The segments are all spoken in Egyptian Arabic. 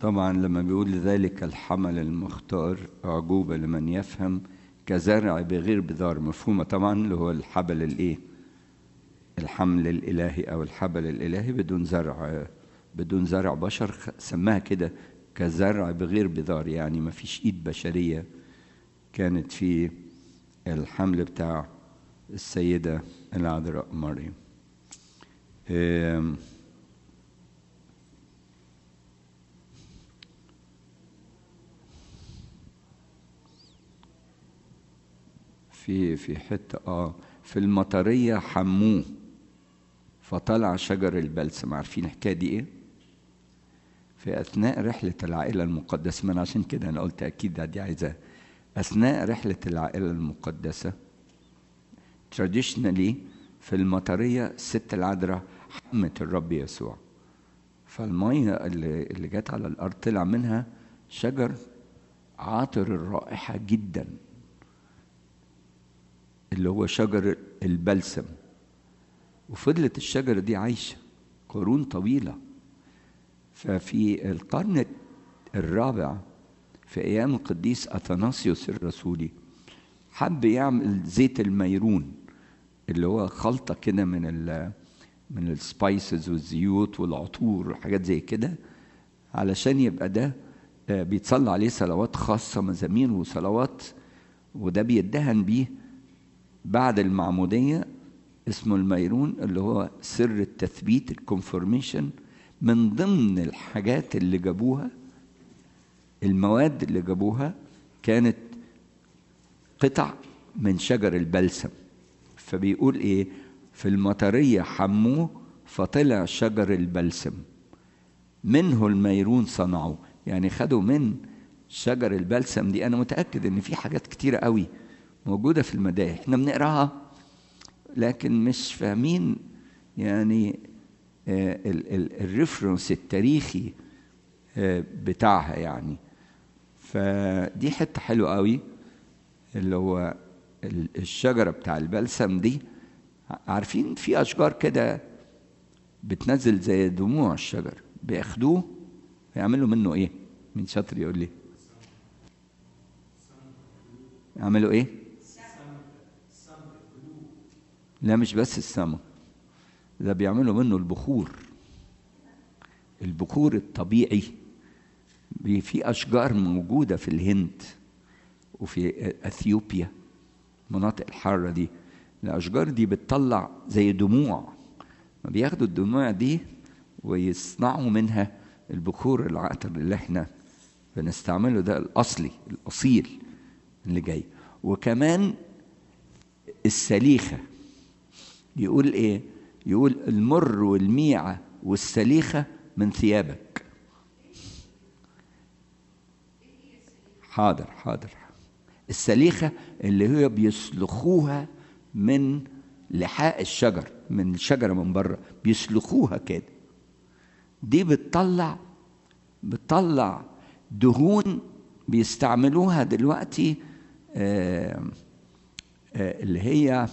طبعا لما بيقول ذلك الحمل المختار أعجوبة لمن يفهم كزرع بغير بذار مفهومة طبعا اللي هو الحبل الايه الحمل الإلهي أو الحبل الإلهي بدون زرع بدون زرع بشر سماها كده كزرع بغير بذار يعني ما فيش إيد بشرية كانت في الحمل بتاع السيدة العذراء مريم في في حته اه في المطريه حموه فطلع شجر البلسم عارفين الحكايه دي ايه؟ في اثناء رحله العائله المقدسه من عشان كده انا قلت اكيد دي عايزه اثناء رحله العائله المقدسه تراديشنالي في المطريه الست العذراء حمت الرب يسوع فالميه اللي اللي جت على الارض طلع منها شجر عاطر الرائحه جدا اللي هو شجر البلسم وفضلت الشجرة دي عايشة قرون طويلة ففي القرن الرابع في أيام القديس أثناسيوس الرسولي حب يعمل زيت الميرون اللي هو خلطة كده من ال من السبايسز والزيوت والعطور وحاجات زي كده علشان يبقى ده بيتصلى عليه صلوات خاصة مزامير وصلوات وده بيدهن بيه بعد المعمودية اسمه الميرون اللي هو سر التثبيت الكونفورميشن من ضمن الحاجات اللي جابوها المواد اللي جابوها كانت قطع من شجر البلسم فبيقول ايه في المطرية حموه فطلع شجر البلسم منه الميرون صنعوا يعني خدوا من شجر البلسم دي انا متاكد ان في حاجات كتيره قوي موجوده في المدايح احنا بنقراها لكن مش فاهمين يعني الريفرنس التاريخي بتاعها يعني فدي حته حلوه قوي اللي هو الشجره بتاع البلسم دي عارفين في اشجار كده بتنزل زي دموع الشجر بياخدوه يعملوا منه ايه من شاطر يقول لي يعملوا ايه لا مش بس السمك ده بيعملوا منه البخور البخور الطبيعي في اشجار موجوده في الهند وفي اثيوبيا المناطق الحاره دي الاشجار دي بتطلع زي دموع ما بياخدوا الدموع دي ويصنعوا منها البخور العطر اللي احنا بنستعمله ده الاصلي الاصيل اللي جاي وكمان السليخه يقول ايه يقول المر والميعه والسليخه من ثيابك حاضر حاضر السليخه اللي هي بيسلخوها من لحاء الشجر من الشجره من بره بيسلخوها كده دي بتطلع بتطلع دهون بيستعملوها دلوقتي آآ آآ اللي هي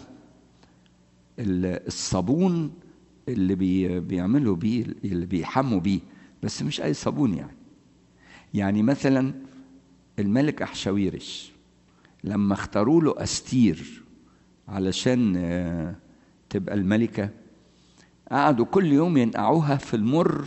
الصابون اللي بي بيعملوا بيه اللي بيحموا بيه بس مش اي صابون يعني يعني مثلا الملك احشاويرش لما اختاروا له استير علشان تبقى الملكه قعدوا كل يوم ينقعوها في المر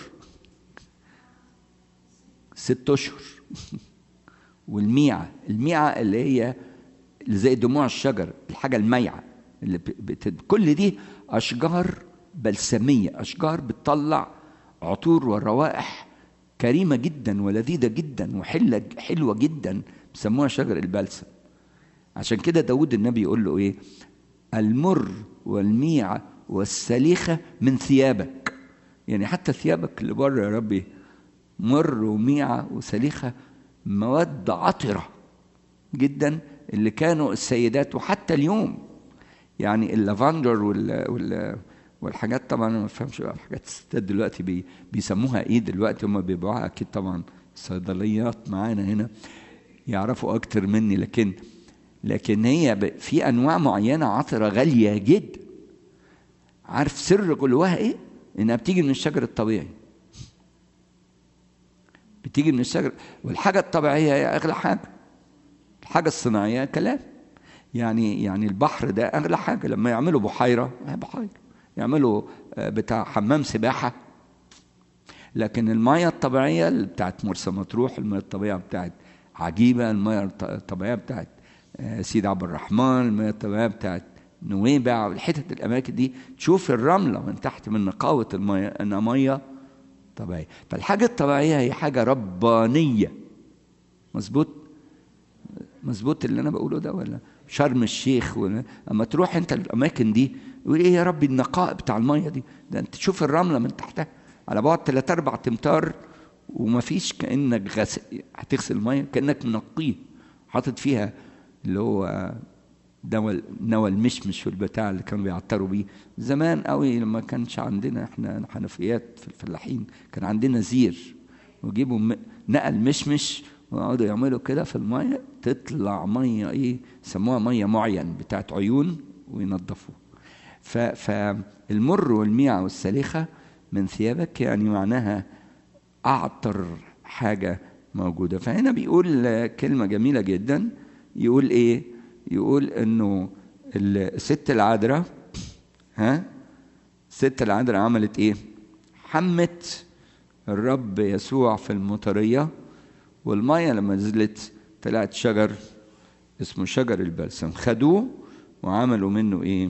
ست اشهر والميعه الميعه اللي هي اللي زي دموع الشجر الحاجه الميعه اللي بت... كل دي اشجار بلسميه اشجار بتطلع عطور وروائح كريمه جدا ولذيذه جدا وحله حلوه جدا بيسموها شجر البلسم عشان كده داود النبي يقول له ايه المر والميعه والسليخه من ثيابك يعني حتى ثيابك اللي بره يا ربي مر وميعه وسليخه مواد عطره جدا اللي كانوا السيدات وحتى اليوم يعني اللافندر وال وال والحاجات طبعا انا ما بفهمش بقى حاجات الستات دلوقتي بي بيسموها ايه دلوقتي هم بيبيعوها اكيد طبعا الصيدليات معانا هنا يعرفوا اكتر مني لكن لكن هي في انواع معينه عطره غاليه جدا عارف سر جواها ايه انها بتيجي من الشجر الطبيعي بتيجي من الشجر والحاجة الطبيعية هي أغلى حاجة الحاجة الصناعية كلام يعني يعني البحر ده أغلى حاجة لما يعملوا بحيرة ما هي بحيرة يعملوا بتاع حمام سباحة لكن المية الطبيعية اللي بتاعت مرسى مطروح المية الطبيعية بتاعت عجيبة المية الطبيعية بتاعت سيد عبد الرحمن المية الطبيعية بتاعت نويبع والحتت الأماكن دي تشوف الرملة من تحت من نقاوة المية إنها مية طبيعية فالحاجة الطبيعية هي حاجة ربانية مظبوط مظبوط اللي أنا بقوله ده ولا شرم الشيخ ولا أما تروح أنت الأماكن دي يقول إيه يا ربي النقاء بتاع المية دي ده أنت تشوف الرملة من تحتها على بعد ثلاث أربع تمتار ومفيش كأنك غس... هتغسل المية كأنك منقيه حاطط فيها اللي هو نوى نوى المشمش والبتاع اللي كانوا بيعطروا بيه زمان قوي لما كانش عندنا احنا حنفيات في الفلاحين كان عندنا زير ويجيبوا م... نقل مشمش ويقعدوا يعملوا كده في الميه تطلع ميه ايه سموها ميه معين بتاعت عيون وينظفوها ف... فالمر والميعة والسليخه من ثيابك يعني معناها اعطر حاجه موجوده فهنا بيقول كلمه جميله جدا يقول ايه يقول انه الست العذراء ها الست العذراء عملت ايه حمت الرب يسوع في المطريه والميه لما نزلت طلعت شجر اسمه شجر البلسم خدوه وعملوا منه ايه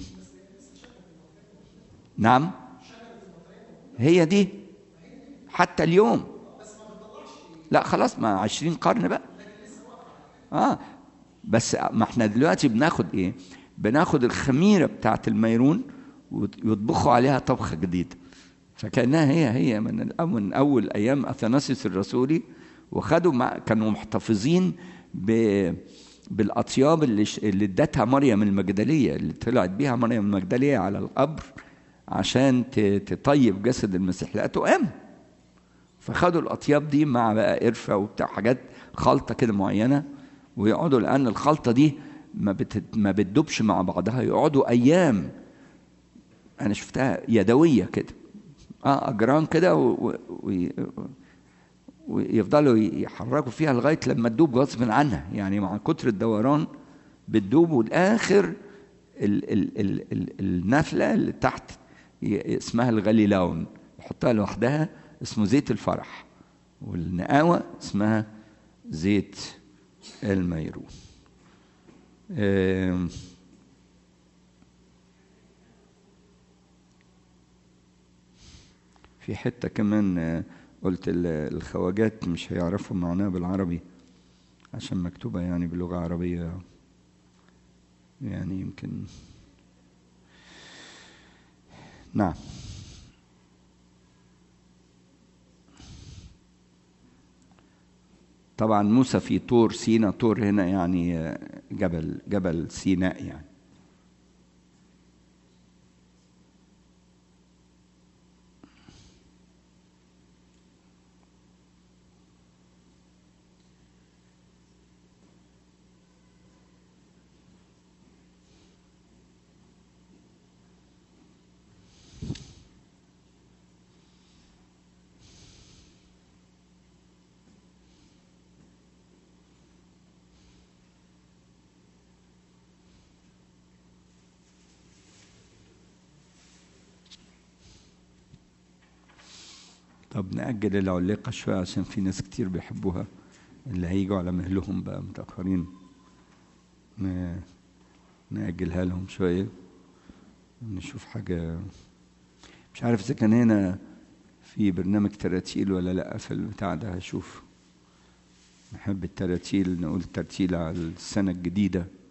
نعم هي دي حتى اليوم لا خلاص ما عشرين قرن بقى اه بس ما احنا دلوقتي بناخد ايه بناخد الخميره بتاعت الميرون ويطبخوا عليها طبخه جديده فكانها هي هي من الأول من اول ايام اثناسيوس الرسولي وخدوا مع كانوا محتفظين ب بالاطياب اللي اللي ادتها مريم المجدليه اللي طلعت بيها مريم المجدليه على القبر عشان تطيب جسد المسيح لا تقام فخدوا الاطياب دي مع بقى قرفه وبتاع حاجات خلطه كده معينه ويقعدوا لان الخلطه دي ما بت... ما بتدوبش مع بعضها يقعدوا ايام انا شفتها يدويه كده اه اجرام كده و... و... ويفضلوا يحركوا فيها لغايه لما تدوب غصب عنها يعني مع كتر الدوران بتدوب والاخر ال... ال... ال... ال... النفله اللي تحت اسمها الغليلاون يحطها لوحدها اسمه زيت الفرح والنقاوه اسمها زيت الميرون في حتة كمان قلت الخواجات مش هيعرفوا معناها بالعربي عشان مكتوبة يعني بلغة عربية يعني يمكن نعم طبعا موسى في طور سينا طور هنا يعني جبل جبل سيناء يعني طب نأجل العليقة شوية عشان في ناس كتير بيحبوها اللي هيجوا على مهلهم بقى متأخرين نأجلها لهم شوية نشوف حاجة مش عارف إذا كان هنا في برنامج تراتيل ولا لأ في البتاع ده هشوف نحب التراتيل نقول ترتيل على السنة الجديدة